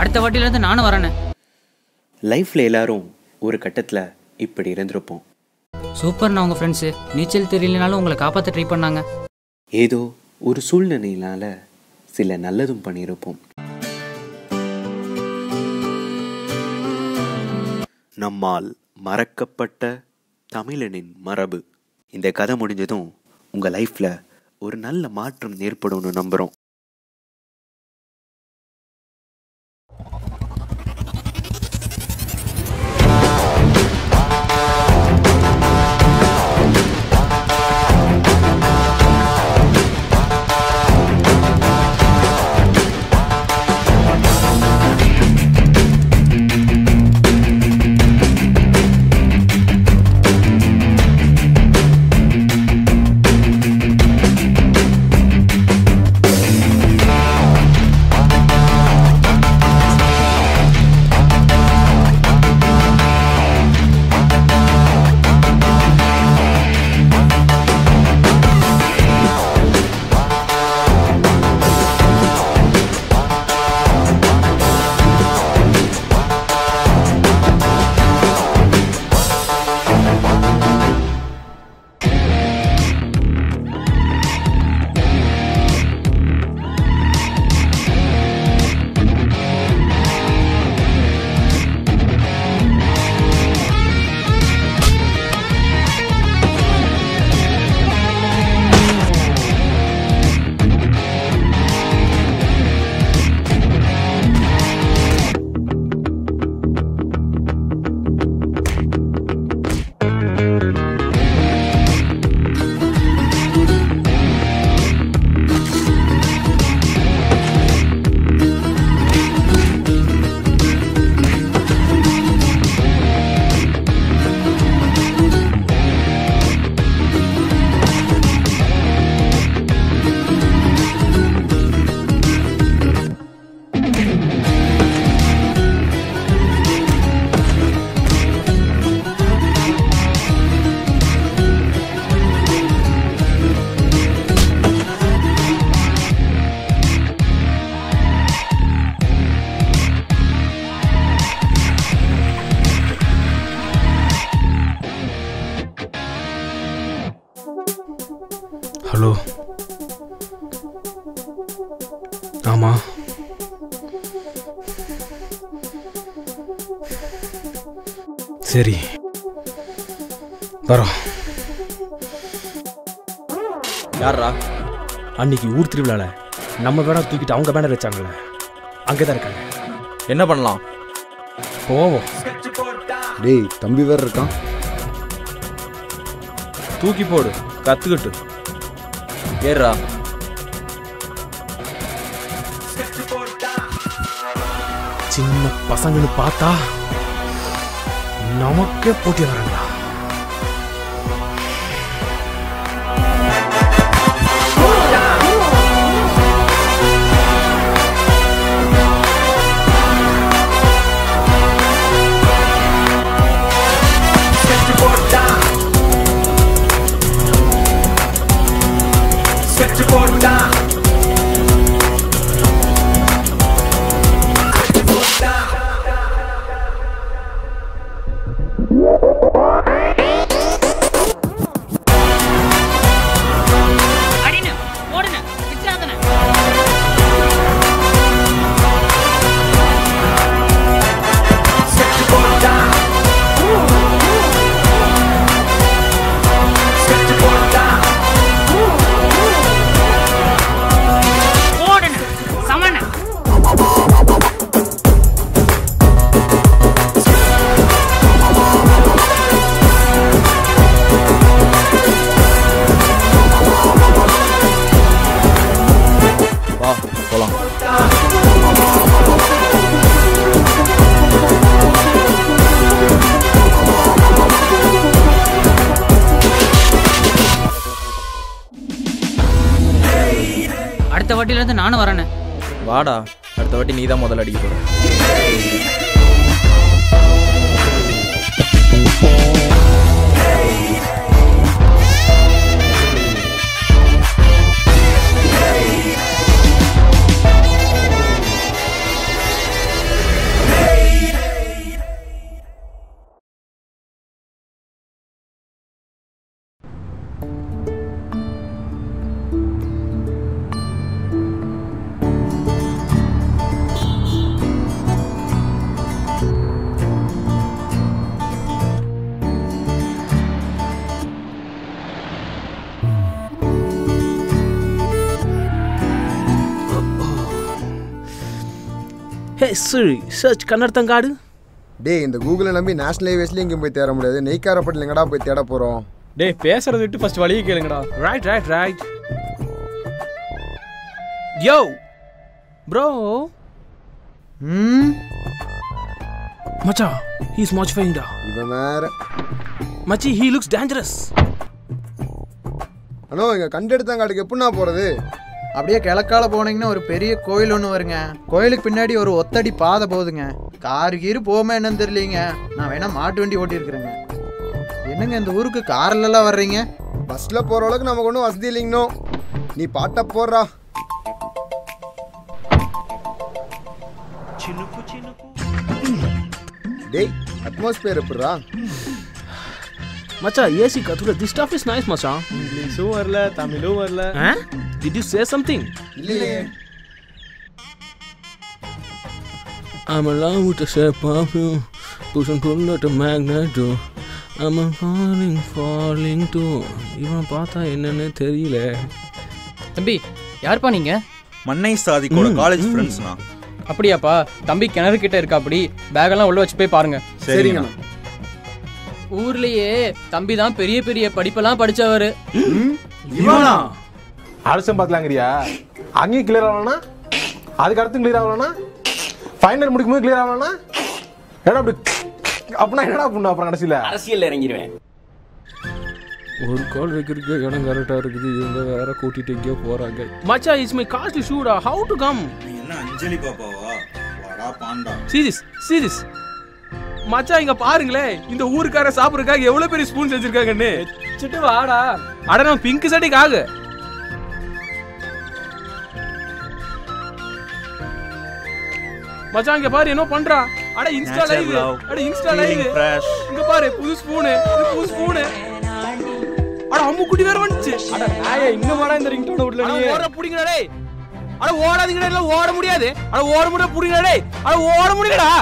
அடுத்த வாட்டிலேருந்து நானும் வரேண்ணே லைஃப்பில் எல்லாரும் ஒரு கட்டத்தில் இப்படி இருந்திருப்போம் சூப்பர்ண்ணா உங்கள் ஃப்ரெண்ட்ஸு நீச்சல் தெரியலனாலும் உங்களை காப்பாற்ற ட்ரை பண்ணாங்க ஏதோ ஒரு சூழ்நிலையினால சில நல்லதும் பண்ணியிருப்போம் நம்மால் மறக்கப்பட்ட தமிழனின் மரபு இந்த கதை முடிஞ்சதும் உங்கள் லைஃப்பில் ஒரு நல்ல மாற்றம் ஏற்படும்னு நம்புகிறோம் ஹலோ ஆமா சரி வரோம் யாரா அன்னைக்கு ஊர் திருவிழால நம்ம பேனர் தூக்கிட்டு அவங்க பேனர் வச்சாங்கல்ல அங்கே தான் இருக்காங்க என்ன பண்ணலாம் போவோம் டேய் தம்பி வேற இருக்கான் தூக்கி போடு கத்துக்கிட்டு ஏறா சின்ன பசங்கன்னு பார்த்தா நமக்கே போட்டி வராங்களா அடின்னு ஓடுன விட்டாதன ஓடுன சமன வா போலாம் அடுத்த வாட்டிலேருந்து நானும் வரேண்ணே வாடா அடுத்த வாட்டி நீ தான் முதல்ல அடிக்க போற ஏய் சரி சர்ச் கன்னடத்தங்காடு டேய் இந்த கூகுளை நம்பி நேஷனல் ஹைவேஸ்லேயும் எங்கேயும் போய் தேட முடியாது நெய்க்காரப்பட்டில் எங்கடா போய் தேட போகிறோம் டேய் பேசுறத விட்டு ஃபர்ஸ்ட் வழியை கேளுங்கடா right right right yo bro ம் மச்சான் ஹீ இஸ் மாடிஃபைங் டா இவன் வேற மச்சி ஹீ லுக்ஸ் டேஞ்சரஸ் அண்ணோ இங்கே கண்டெடுத்தாங்காட்டுக்கு எப்படிண்ணா போகிறது அப்படியே கிழக்கால போனீங்கன்னா ஒரு பெரிய கோயில் ஒன்று வருங்க கோயிலுக்கு பின்னாடி ஒரு ஒத்தடி பாதை போகுதுங்க காரு கீரு போமா என்னன்னு தெரியலீங்க நான் வேணா மாட்டு வண்டி ஓட்டியிருக்கிறேங்க என்னங்க இந்த ஊருக்கு கார்ல எல்லாம் வர்றீங்க பஸ்ஸில் போகிற அளவுக்கு நமக்கு ஒன்றும் வசதி இல்லைங்கண்ணோ நீ பாட்டை போடுறா டேய் அட்மாஸ்பியர் எப்படிரா மச்சான் ஏசி கத்துற திஸ் ஸ்டாஃப் இஸ் நைஸ் மச்சான் இங்கிலீஷும் வரல தமிழும் வரல ஆ டிட் யூ சே சம்திங் இல்லையே I'm in love with the shape of you, pushing pull at a magnet too. I'm a falling, falling too. இவன் பார்த்தா என்னன்னு தெரியல தம்பி யாருப்பா நீங்க மன்னை சாதிக்கோட காலேஜ் ஃப்ரெண்ட்ஸ்னா அப்படியாப்பா தம்பி கிணறு கிட்ட இருக்கா அப்படி பேக்கெல்லாம் உள்ள வச்சு போய் பாருங்க சரிங்கண்ணா ஊர்லயே தம்பி தான் பெரிய பெரிய படிப்பெல்லாம் படிச்சவரு இவனா அரசம் பார்க்கலாங்கிறியா அங்கேயும் கிளியர் ஆகலனா அதுக்கு அடுத்து கிளியர் ஆகலனா ஃபைனல் முடிக்கும்போது கிளியர் ஆகலனா ஏடா அப்படி அப்படின்னா என்னடா பண்ண அப்புறம் கடைசியில் ஒரு கால் வைக்கிறதுக்கு இடம் கரெக்டா இருக்குது இவங்க வேற கூட்டிட்டு எங்கேயோ போறாங்க மச்சா இஸ் மை காஸ்ட்லி ஷூடா ஹவு டு கம் என்ன அஞ்சலி பாப்பாவா வாடா பாண்டா சீரிஸ் சீரிஸ் மச்சான் இங்க பாருங்களேன் இந்த ஊருக்கார சாப்பிடுறதுக்காக எவ்வளவு பெரிய ஸ்பூன் செஞ்சிருக்காங்கன்னு சிட்டு வாடா அட நம்ம பிங்க் சட்டிக்கு ஆகு மச்சான் இங்க பாரு என்ன பண்றா அட இன்ஸ்டா Nature லைவ் love, அட இன்ஸ்டா feeling லைவ் fresh. இங்க பாரு புது ஸ்பூனு இது புது ஸ்பூனு அட அம்மு குட்டி வேற வந்துச்சு அட நாயே இன்னும் வாடா இந்த ரிங்டோன் விடல அட நீ ஓட புடிங்கடா டேய் அட ஓடாதீங்கடா இல்ல ஓட முடியாது அட ஓட முடியாது புடிங்கடா டேய் அட ஓட முடியலடா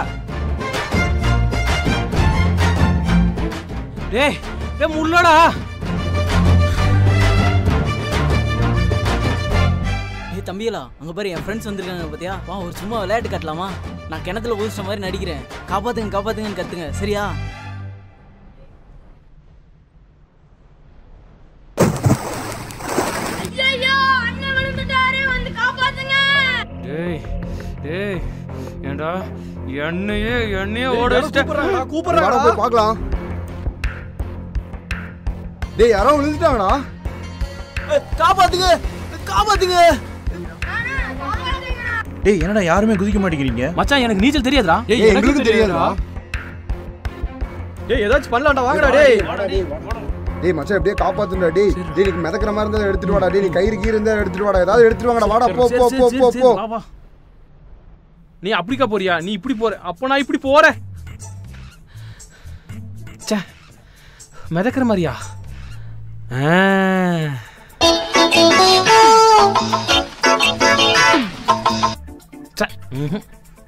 டேய் டேய் முள்ளடா ஏய் தம்பியலா அங்க பாரு என் ஃப்ரெண்ட்ஸ் வந்திருக்காங்க பாத்தியா வா ஒரு சும்மா விளையாட்டு காட்டலாமா நான் கிணத்துல ஊதிச்ச மாதிரி நடிக்கிறேன் காப்பாத்துங்க காப்பாத்துங்கன்னு கத்துங்க சரியா ஐயோ அண்ணன் விழுந்துட்டாரு வந்து காப்பாத்துங்க டேய் டேய் ஏண்டா எண்ணெயே எண்ணெயே ஓட வச்சிட்ட வாடா போய் பார்க்கலாம் டேய் யாரோ விழுந்துட்டாங்கடா காப்பாத்துங்க காப்பாத்துங்க டேய் என்னடா யாருமே குதிக்க மாட்டேங்கிறீங்க மச்சான் எனக்கு நீச்சல் தெரியாதுடா ஏய் எங்களுக்கு தெரியாதுடா டேய் ஏதாச்சும் பண்ணலாம்டா வாங்கடா டேய் டேய் மச்சான் எப்படியே காப்பாத்துடா டேய் டேய் நீ மிதக்கிற மாதிரி இருந்தா எடுத்துட்டு வாடா டேய் நீ கயிறு கீறு இருந்தா எடுத்துட்டு வாடா ஏதாவது எடுத்துட்டு வாங்கடா வாடா போ சரி, போ சரி, போ சரி, போ சரி, போ வா, வா. நீ அப்படிக்கா போறியா நீ இப்படி போற அப்ப நான் இப்படி போறேன் ச்சே மிதக்கிற மாதிரியா ஆ. ச்சே, ம்ஹும்.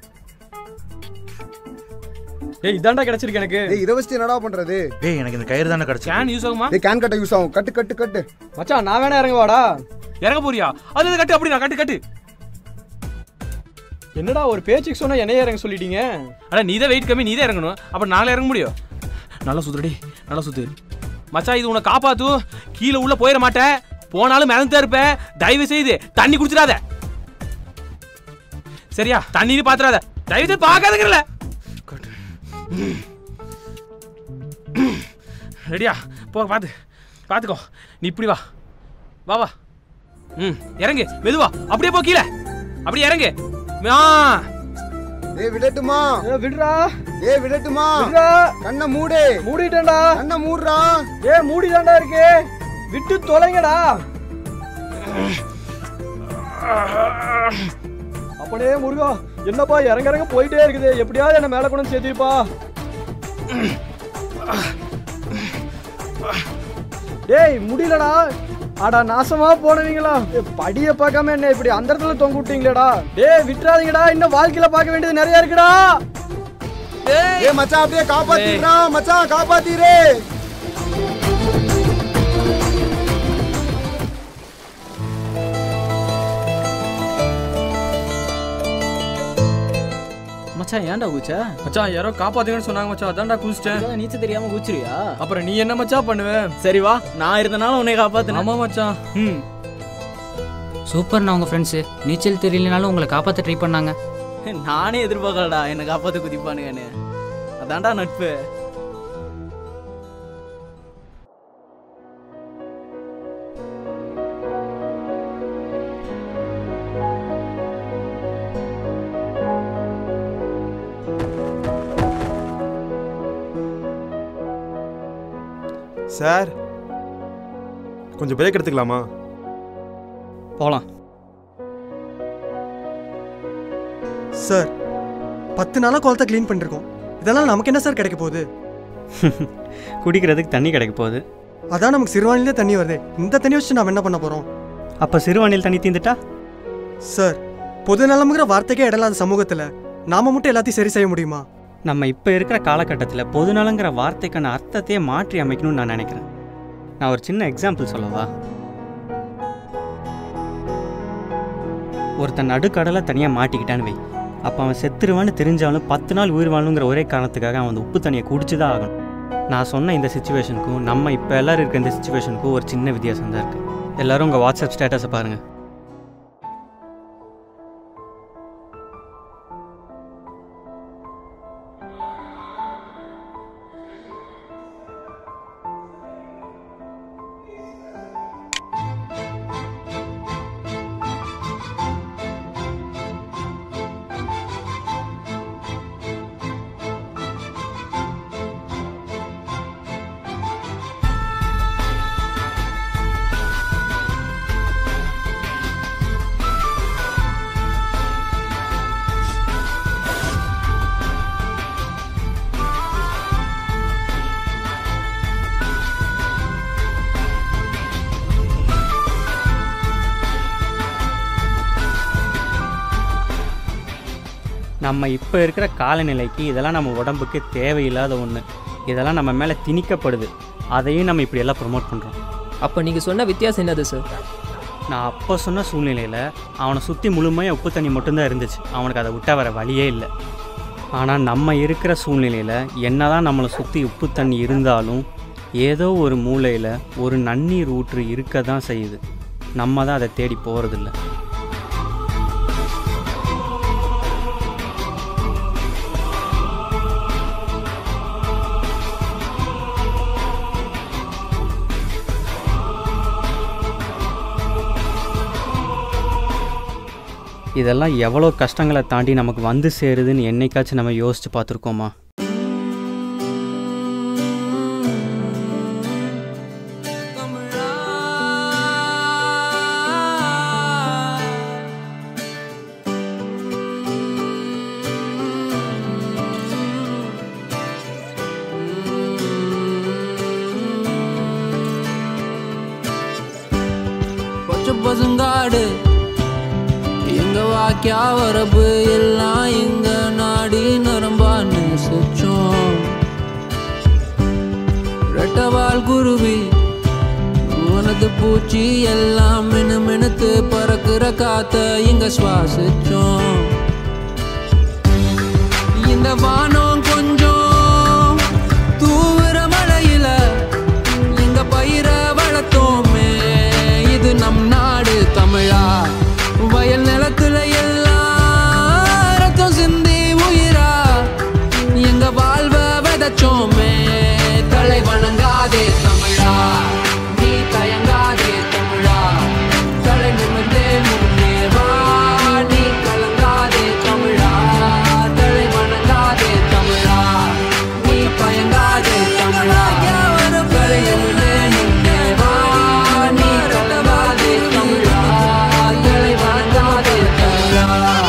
டேய் இதான்டா கிடைச்சிருக்கு எனக்கு டேய் இதை வச்சு என்னடா பண்றது டேய் எனக்கு இந்த கயிறு தானே கிடைச்சு கேன் யூஸ் ஆகுமா டேய் கேன் கட்ட யூஸ் ஆகும் கட்டு கட்டு கட்டு மச்சான் நான் வேணா இறங்க வாடா இறங்க போறியா அது இது கட்டு அப்படி நான் கட்டு கட்டு என்னடா ஒரு பேச்சுக்கு சொன்னா என்னைய இறங்க சொல்லிட்டீங்க அட நீ தான் வெயிட் கம்மி நீ தான் இறங்கணும் அப்புறம் நாங்களே இறங்க முடியும் நல்லா சுத்துடி நல்லா சுத்து மச்சான் இது உன்னை காப்பாத்து கீழே உள்ள போயிட மாட்டேன் போனாலும் மிதந்து தான் இருப்ப தயவு செய்து தண்ணி குடிச்சிடாத சரியா தண்ணி பாத்துறாத தயவு செய்து பார்க்காதுங்கல ரெடியா போ பாத்து பாத்துக்கோ நீ இப்படி வா வா வா ம் இறங்கு மெதுவா அப்படியே போ கீழே அப்படியே இறங்கு ஆ டேய் விடட்டுமா ஏ விடுடா டேய் விடட்டுமா விடுடா கண்ணை மூடு மூடிட்டேன்டா கண்ணை மூடுறா ஏ மூடிதான்டா இருக்கு விட்டு தொலைங்கடா அப்பனே முருகா என்னப்பா இறங்க இறங்க போயிட்டே இருக்குது எப்படியாவது என்ன மேல கொண்டு வந்து சேர்த்திருப்பா டேய் முடியலடா அடா நாசமா போனவங்களா படிய பார்க்காம என்ன இப்படி அந்த இடத்துல தொங்க விட்டீங்களேடா டேய் விட்டுறாதீங்கடா இன்னும் வாழ்க்கையில பார்க்க வேண்டியது நிறைய இருக்குடா ஏய் மச்சான் அப்படியே காப்பாத்திடுறா மச்சான் காப்பாத்திரு மச்சான் ஏன்டா குச்ச மச்சான் யாரோ காப்பாத்துங்கன்னு சொன்னாங்க மச்சான் அதான்டா குதிச்சிட்டேன் நீச்சல் தெரியாம குச்சிரியா அப்புறம் நீ என்ன மச்சான் பண்ணுவ சரி வா நான் இருந்தனால உன்னை காப்பாத்துனேன் ஆமா மச்சான் ம் சூப்பர்ண்ணா உங்கள் ஃப்ரெண்ட்ஸு நீச்சல் தெரியலனாலும் உங்களை காப்பாற்ற ட்ரை பண்ணாங்க நானே எதிர்பார்க்கலடா என்னை காப்பாத்து குதிப்பானுங்கன்னு அதான்டா நட்பு சார் கொஞ்சம் பிரேக் எடுத்துக்கலாமா போலாம் சார் பத்து நாளாக குளத்தை க்ளீன் பண்ணிருக்கோம் இதெல்லாம் நமக்கு என்ன சார் கிடைக்க போகுது குடிக்கிறதுக்கு தண்ணி கிடைக்க போகுது அதான் நமக்கு சிறுவானிலே தண்ணி வருது இந்த தண்ணி வச்சு நாம் என்ன பண்ண போகிறோம் அப்போ சிறுவானியில் தண்ணி தீந்துட்டா சார் பொது நலமுங்கிற வார்த்தைக்கே இடலாத சமூகத்தில் நாம மட்டும் எல்லாத்தையும் சரி செய்ய முடியுமா நம்ம இப்போ இருக்கிற காலகட்டத்தில் பொதுநலங்கிற வார்த்தைக்கான அர்த்தத்தையே மாற்றி அமைக்கணும்னு நான் நினைக்கிறேன் நான் ஒரு சின்ன எக்ஸாம்பிள் சொல்லவா ஒருத்தன் நடுக்கடலை தனியாக மாட்டிக்கிட்டான்னு வை அப்போ அவன் செத்துருவான்னு தெரிஞ்சாலும் பத்து நாள் உயிர் வாழணுங்கிற ஒரே காரணத்துக்காக அவன் அந்த உப்பு தண்ணியை குடிச்சு தான் ஆகணும் நான் சொன்ன இந்த சுச்சுவேஷனுக்கும் நம்ம இப்போ எல்லாரும் இருக்க இந்த சுச்சுவேஷனுக்கும் ஒரு சின்ன வித்தியாசம் தான் இருக்குது எல்லாரும் உங்கள் வாட்ஸ்அப் ஸ்டேட்டஸை பாருங்கள் நம்ம இப்போ இருக்கிற காலநிலைக்கு இதெல்லாம் நம்ம உடம்புக்கு தேவையில்லாத ஒன்று இதெல்லாம் நம்ம மேலே திணிக்கப்படுது அதையும் நம்ம இப்படியெல்லாம் ப்ரொமோட் பண்ணுறோம் அப்போ நீங்கள் சொன்ன வித்தியாசம் என்னது சார் நான் அப்போ சொன்ன சூழ்நிலையில் அவனை சுற்றி முழுமையாக உப்பு தண்ணி மட்டும்தான் இருந்துச்சு அவனுக்கு அதை விட்ட வர வழியே இல்லை ஆனால் நம்ம இருக்கிற சூழ்நிலையில் என்னதான் நம்மளை சுற்றி உப்பு தண்ணி இருந்தாலும் ஏதோ ஒரு மூலையில் ஒரு நன்னீர் ஊற்று இருக்க தான் செய்யுது நம்ம தான் அதை தேடி போகிறதில்ல இதெல்லாம் எவ்வளோ கஷ்டங்களை தாண்டி நமக்கு வந்து சேருதுன்னு என்னைக்காச்சும் நம்ம யோசிச்சு பார்த்துருக்கோமா பச்சை பசுங்காடு எங்க வாக்கியா வரப்பு எல்லாம் எங்க நாடி நரம்பான்னு சுச்சோம் ரெட்டவால் குருவி உனது பூச்சி எல்லாம் மினு மினுத்து பறக்குற காத்த இங்க சுவாசிச்சோம் இந்த வானம் கொஞ்சம் தூவுற மழையில எங்க பயிர வளர்த்தோமே இது நம் நாடு தமிழா வயல் நிலத்துல எல்லாம் ரத்தம் சிந்தி உயிரா எங்க வாழ்வ விதைச்சோமே தலை வணங்காதே தமிழா நீ தயங்காதே தமிழா தலை நிமிர்ந்தே முன்னே வா நீ கலங்காதே தமிழா தலை வணங்காதே தமிழா நீ பயங்காதே தமிழா தலை நிமிர்ந்தே முன்னே வா நீ கலங்காதே தமிழா தலை வணங்காதே தமிழா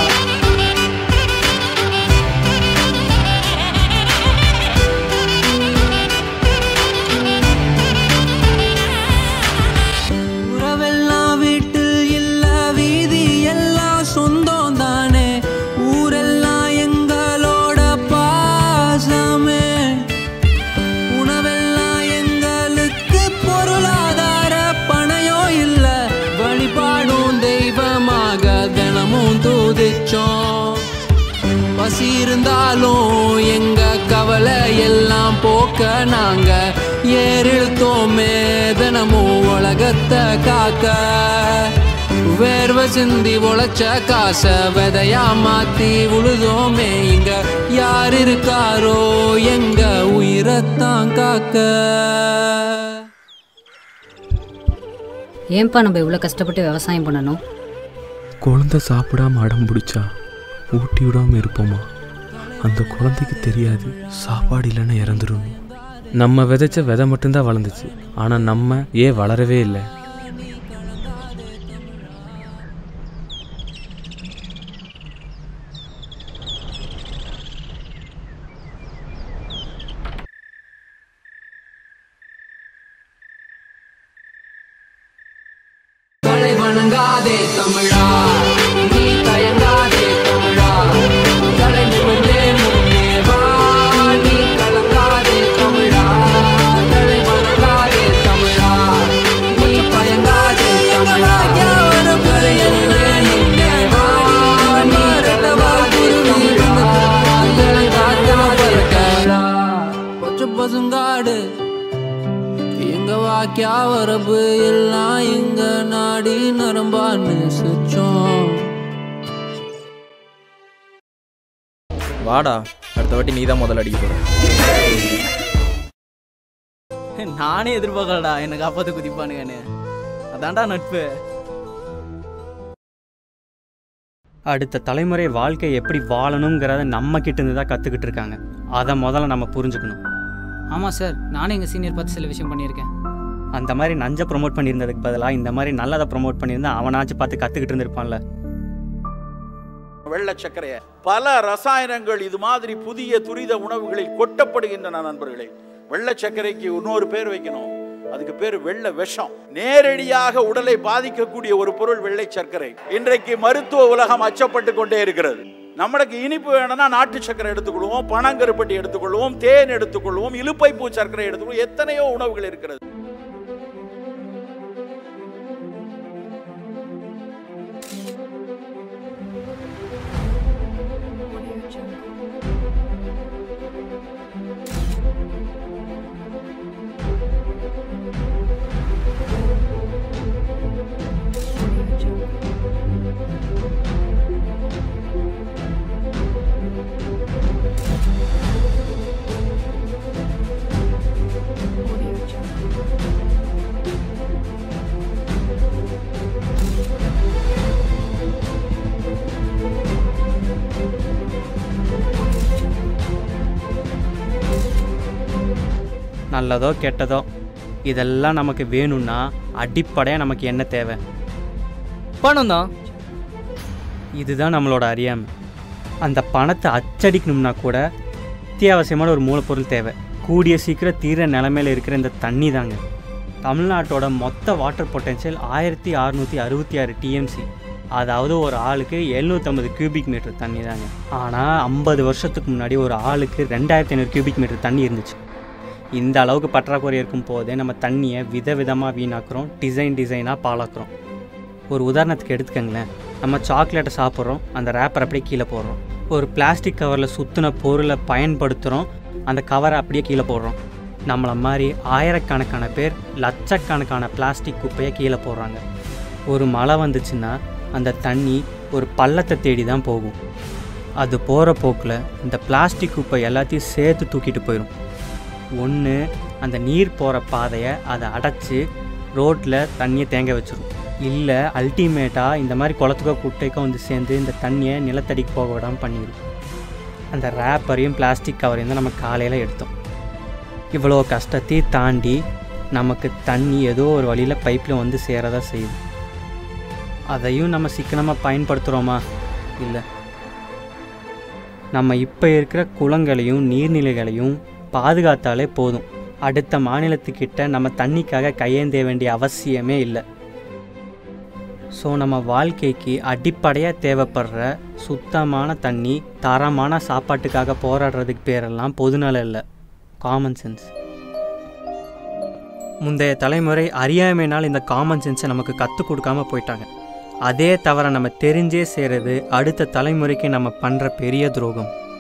உறவெல்லாம் வீட்டில் இல்ல வீதி எல்லாம் சொந்தம் தானே ஊரெல்லாம் எங்களோட பாசமே உணவெல்லாம் எங்களுக்கு பொருளாதார பணையும் இல்ல வழிபாடும் தெய்வமாக தினமும் தூதிச்சோம் காசு இருந்தாலும் எங்க கவலை எல்லாம் போக்க நாங்க ஏறிழுத்தோமே தினமும் உலகத்தை காக்க வேர்வை சிந்தி உழைச்ச காச விதையா மாத்தி உழுதோமே இங்க யார் இருக்காரோ எங்க உயிரத்தான் காக்க ஏன்பா நம்ம இவ்வளோ கஷ்டப்பட்டு விவசாயம் பண்ணணும் குழந்தை சாப்பிடாம அடம் பிடிச்சா ஊட்டி விடாம இருப்போமா அந்த குழந்தைக்கு தெரியாது சாப்பாடு இல்லைன்னு இறந்துரும் நம்ம விதைச்ச விதை மட்டும்தான் வளர்ந்துச்சு ஆனால் நம்ம ஏன் வளரவே இல்லை தலை வணங்காதே தமிழா நீ தயங்காதே தமிழா தலை நிமிர்ந்தே முன்னே வா நீ கலங்காதே தமிழா தலை வணங்காதே தமிழா நீ தயங்காதே தமிழா தலை நிமிர்ந்தே முன்னே வா நீ கலங்காதே தமிழா தலை காட்டாதே தமிழா பச்சை பசுங்காடு எங்க வாக்கியா வரப்பு எல்லாம் எங்க நாடி நரம்பான்னு சுச்சோம் வாடா அடுத்த வாட்டி நீ தான் முதல்ல அடிக்க போற நானே எதிர்பார்க்கலடா என்னை காப்பாற்ற குதிப்பானுங்கன்னு அதான்டா நட்பு அடுத்த தலைமுறை வாழ்க்கை எப்படி வாழணுங்கிறத நம்ம கிட்ட இருந்து தான் கற்றுக்கிட்டு இருக்காங்க அதை முதல்ல நம்ம புரிஞ்சுக்கணும் ஆமாம் சார் நானும் எங்கள் சீனியர் பார்த்து சில விஷயம் பண்ணியிருக்கேன் அந்த மாதிரி நஞ்சை ப்ரொமோட் பண்ணியிருந்ததுக்கு பதிலாக இந்த மாதிரி நல்லதை ப்ரொமோட் பண்ணியிருந்தா அவனாச்சும் பார்த்து கற்றுக்கிட்டு இருந்திருப்பான்ல வெள்ளை சர்க்கரைய பல ரசாயனங்கள் இது மாதிரி புதிய துரித உணவுகளில் கொட்டப்படுகின்றன நண்பர்களே வெள்ளை சர்க்கரைக்கு இன்னொரு பேர் வைக்கணும் அதுக்கு பேர் வெள்ளை விஷம் நேரடியாக உடலை பாதிக்கக்கூடிய ஒரு பொருள் வெள்ளை சர்க்கரை இன்றைக்கு மருத்துவ உலகம் அச்சப்பட்டு கொண்டே இருக்கிறது நம்மளுக்கு இனிப்பு வேணும்னா நாட்டு சர்க்கரை எடுத்துக்கொள்வோம் பனங்கருப்பட்டி எடுத்துக்கொள்வோம் தேன் எடுத்துக்கொள்வோம் இலுப்பை பூ சர்க்கரை எடுத்துக்கொள்வோம் எத்தனையோ உணவுகள் இருக்கிறது நல்லதோ கெட்டதோ இதெல்லாம் நமக்கு வேணும்னா அடிப்படையாக நமக்கு என்ன தேவை பணம் தான் இதுதான் நம்மளோட அறியாமை அந்த பணத்தை அச்சடிக்கணும்னா கூட அத்தியாவசியமான ஒரு மூலப்பொருள் தேவை கூடிய சீக்கிரம் தீர நிலமையில இருக்கிற இந்த தண்ணி தாங்க தமிழ்நாட்டோட மொத்த வாட்டர் பொட்டன்ஷியல் ஆயிரத்தி அறுநூற்றி அறுபத்தி ஆறு டிஎம்சி அதாவது ஒரு ஆளுக்கு எழுநூற்றம்பது கியூபிக் மீட்டர் தண்ணி தாங்க ஆனால் ஐம்பது வருஷத்துக்கு முன்னாடி ஒரு ஆளுக்கு ரெண்டாயிரத்தி ஐநூறு கியூபிக் மீட்டர் தண்ணி இருந்துச்சு இந்த அளவுக்கு பற்றாக்குறை இருக்கும் போதே நம்ம தண்ணியை விதவிதமாக வீணாக்குறோம் டிசைன் டிசைனாக பாழாக்குறோம் ஒரு உதாரணத்துக்கு எடுத்துக்கங்களேன் நம்ம சாக்லேட்டை சாப்பிட்றோம் அந்த ரேப்பர் அப்படியே கீழே போடுறோம் ஒரு பிளாஸ்டிக் கவரில் சுற்றின பொருளை பயன்படுத்துகிறோம் அந்த கவரை அப்படியே கீழே போடுறோம் நம்மளை மாதிரி ஆயிரக்கணக்கான பேர் லட்சக்கணக்கான பிளாஸ்டிக் குப்பையை கீழே போடுறாங்க ஒரு மழை வந்துச்சுன்னா அந்த தண்ணி ஒரு பள்ளத்தை தேடி தான் போகும் அது போகிற போக்கில் இந்த பிளாஸ்டிக் குப்பை எல்லாத்தையும் சேர்த்து தூக்கிட்டு போயிடும் ஒன்று அந்த நீர் போகிற பாதையை அதை அடைச்சி ரோட்டில் தண்ணியை தேங்க வச்சிரும் இல்லை அல்டிமேட்டாக இந்த மாதிரி குளத்துக்கோ குட்டைக்கோ வந்து சேர்ந்து இந்த தண்ணியை நிலத்தடிக்கு போக விடாமல் பண்ணிடும் அந்த ரேப்பரையும் பிளாஸ்டிக் கவரையும் தான் நம்ம காலையில் எடுத்தோம் இவ்வளோ கஷ்டத்தையும் தாண்டி நமக்கு தண்ணி ஏதோ ஒரு வழியில் பைப்பில் வந்து சேரதா செய்யுது அதையும் நம்ம சிக்கனமாக பயன்படுத்துகிறோமா இல்லை நம்ம இப்போ இருக்கிற குளங்களையும் நீர்நிலைகளையும் பாதுகாத்தாலே போதும் அடுத்த மாநிலத்துக்கிட்ட நம்ம தண்ணிக்காக கையேந்த வேண்டிய அவசியமே இல்லை ஸோ நம்ம வாழ்க்கைக்கு அடிப்படையாக தேவைப்படுற சுத்தமான தண்ணி தரமான சாப்பாட்டுக்காக போராடுறதுக்கு பேரெல்லாம் பொதுநலம் இல்லை காமன் சென்ஸ் முந்தைய தலைமுறை அறியாமைனால் இந்த காமன் சென்ஸை நமக்கு கற்றுக் கொடுக்காம போயிட்டாங்க அதே தவிர நம்ம தெரிஞ்சே செய்கிறது அடுத்த தலைமுறைக்கு நம்ம பண்ணுற பெரிய துரோகம்